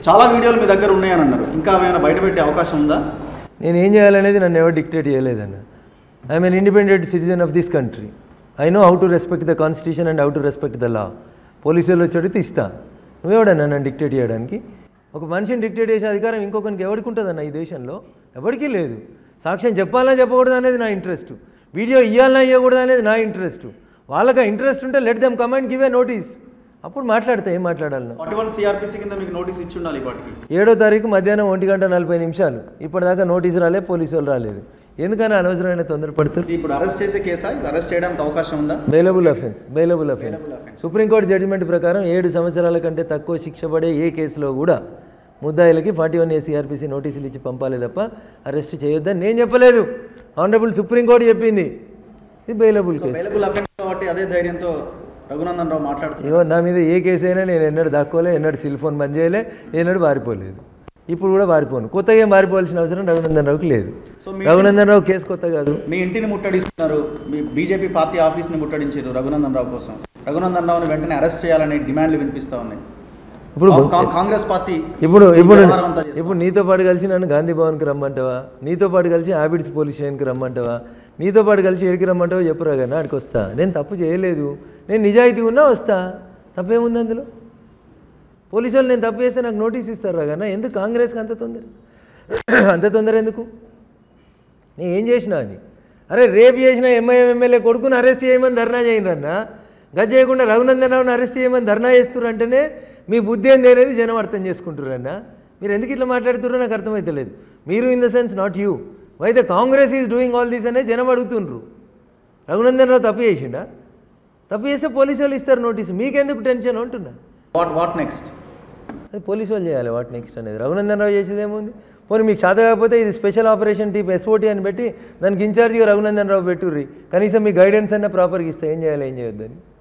చాలా వీడియోలు మీ దగ్గర ఉన్నాయని అన్నారు ఇంకా ఏమైనా బయటపెట్టే అవకాశం ఉందా నేను ఏం చేయాలనేది నన్ను ఎవరు డిక్టేట్ చేయలేదన్న I'm an independent citizen of this country I know how to respect the constitution and how to respect the law పోలీసులు వచ్చి అడిగితే ఇస్తా నువ్వెవడన్నా నన్ను డిక్టేట్ చేయడానికి ఒక మనిషిని డిక్టేట్ చేసే అధికారం ఇంకొకరికి ఎవరికి ఉంటుందన్న ఈ దేశంలో ఎవరికీ లేదు సాక్ష్యం చెప్పాలన్నా చెప్పకూడదు అనేది నా ఇంట్రెస్ట్ వీడియో ఇవ్వాలన్నా ఇవ్వకూడదు అనేది నా ఇంట్రెస్ట్ వాళ్ళకి ఇంట్రెస్ట్ ఉంటే let them comment give a notice అప్పుడు మాట్లాడతా ఏం మాట్లాడాలను ఫార్టీ వన్ సిఆర్పిసి కింద మీకు నోటీస్ ఇచ్చి ఉండాలి ఇప్పటికి ఏడో తారీఖు మధ్యాహ్నం ఒంటి గంట నలభై నిమిషాలు ఇప్పటిదాకా నోటీసు రాలే పోలీసు వాళ్ళు రాలేదు ఎందుకని అనవసరమైన తొందరపడుతుంది ఇప్పుడు అరెస్ట్ చేసే కేసా ఇది అరెస్ట్ చేయడానికి అవకాశం ఉందా bailable offence bailable offence Bailable offence. Supreme court judgement ప్రకారం ఏడు సంవత్సరాల కంటే తక్కువ శిక్ష పడే ఏ కేసులో కూడా ముద్దాయిలకి ఫార్టీ వన్ ఏసీఆర్పీసీ నోటీసులు ఇచ్చి పంపాలి తప్ప అరెస్ట్ చేయొద్దని నేను చెప్పలేదు ఆనరబుల్ సుప్రీంకోర్టు చెప్పింది ఇది బెయిలబుల్ కేసు అవైలబుల్ అఫెన్స్ కాబట్టి అదే ధైర్యంతో రఘునందన్ రావు మాట్లాడుతున్నారు ఇగో నా మీద ఏ కేసు అయినా నేను ఎన్నడూ దాక్కోలే ఎన్నడూ సెల్ ఫోన్ బంద్ చేయలే ఎన్నడూ పారిపోలేదు ఇప్పుడు కూడా పారిపోను కొత్తగా ఏం పారిపోవాల్సిన అవసరం రఘునందన్ రావుకి లేదు సో మీ- రఘునందన్ రావు కేసు కొత్త కాదు మీ ఇంటిని ముట్టడిస్తున్నారు మీ బీజేపీ పార్టీ ఆఫీస్ని ముట్టడించారు రఘునందన్ రావు కోసం రఘునందన్ రావుని వెంటనే అరెస్ట్ చేయాలనే డిమాండ్లు వినిపిస్తా ఉన్నాయి ఇప్పుడు కా- కా- కాంగ్రెస్ పార్టీ ఇప్పుడు ఈ ఇప్పుడు వ్యవహారం అంతా చేస్తుంది. ఇప్పుడు నీతో పాటు కలిసి నన్ను గాంధీ భవన్కి రమ్మంటావా నీతో పాటు కలిసి హ్యాబిట్స్ పోలీస్ స్టేషన్కి రమ్మంటావా నీతో పాటు కలిసి ఏడికి రమ్మంటావా చెప్పురా కానీ ఆడికి వస్తా నేను తప్పు చేయలేదు నేను నిజాయితీ ఉన్నా వస్తా తప్పేముంది అందులో పోలీసు వాళ్ళు నేను తప్పు చేస్తే నాకు నోటీస్ ఇస్తారు రాగన్నా ఎందుకు కాంగ్రెస్కి అంత తొందర అంత తొందర ఎందుకు నేను ఏం చేసినా అని అరే రేపు చేసిన ఎంఐఎం ఎమ్మెల్యే కొడుకుని అరెస్ట్ చేయమని ధర్నా చేయనన్నా గది చేయకుండా రఘునందన్ రావుని అరెస్ట్ చేయమని ధర్నా చేస్తున్నారు అంటేనే మీ బుద్ధి ఏంది అనేది జనం అర్థం చేసుకుంటున్నారన్నా మీరు ఎందుకు ఇట్లా మాట్లాడుతున్నారో నాకు అర్థమవుతలేదు మీరు in the sense not you why the Congress is doing all these అనేది జనం అడుగుతుండ్రు రఘునందన్ రావు తప్పు చేసిండా తప్పు చేస్తే పోలీసు వాళ్ళు ఇస్తారు నోటీసు మీకెందుకు టెన్షన్ అంటున్నా వాట్ వాట్ నెక్స్ట్ అది పోలీసు వాళ్ళు చేయాలి వాట్ నెక్స్ట్ అనేది రఘునందన్ రావు చేసేది ఏముంది పోనీ మీకు చేత కాకపోతే ఇది స్పెషల్ ఆపరేషన్ టీప్ ఎస్ఓటీ అని పెట్టి దానికి ఇన్ఛార్జిగా రఘునందన్ రావు పెట్టుర్రి కనీసం మీ గైడెన్స్ అన్న ప్రాపర్గా ఇస్తే ఏం చేయాలి ఏం చేయొద్దని